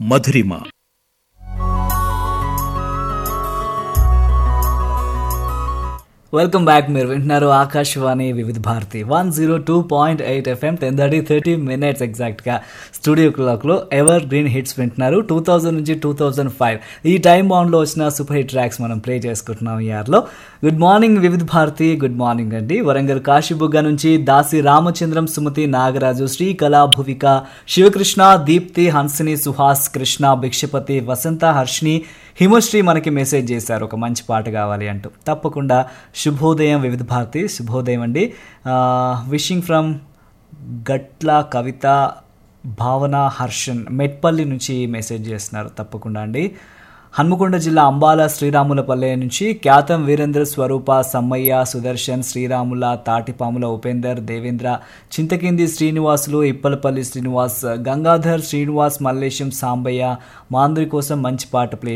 మధురిమ welcome back మీరు వింటున్నారు Akashvani Vividh Bharati one zero two point eight FM ten thirty thirty minutes ఎగ్జాక్ట్గా studio క్లాక్లో ever green hits వింటున్నారు two thousand నుంచి టూ థౌజండ్ ఫైవ్ ఈ టైం బాండ్లో వచ్చిన సూపర్ హిట్ ట్రాక్స్ మనం ప్లే చేసుకుంటున్నాం ఈ ఇయర్లో గుడ్ మార్నింగ్ వివిధ భారతి గుడ్ మార్నింగ్ అండి వరంగల్ కాశీబుగ్గ నుంచి దాసి రామచంద్రం సుమతి నాగరాజు శ్రీకళ భువిక శివకృష్ణ దీప్తి హన్సిని సుహాస్ కృష్ణ భిక్షపతి వసంత హర్షిని హిమశ్రీ మనకి మెసేజ్ చేశారు ఒక మంచి పాట కావాలి అంటూ తప్పకుండా శుభోదయం వివిధ భారతి శుభోదయం అండి విషింగ్ ఫ్రమ్ గట్ల కవిత భావన హర్షన్ మెట్పల్లి నుంచి మెసేజ్ చేస్తున్నారు తప్పకుండా అండి హన్మకొండ జిల్లా అంబాల శ్రీరాములపల్లె నుంచి ఖ్యాతం వీరేంద్ర స్వరూప సమ్మయ్య సుదర్శన్ శ్రీరాముల తాటిపాముల ఉపేందర్ దేవేంద్ర చింతకింది శ్రీనివాసులు ఇప్పలపల్లి శ్రీనివాస్ గంగాధర్ శ్రీనివాస్ మల్లేశం సాంబయ్య మాంద్రి కోసం మంచి పాట ప్లే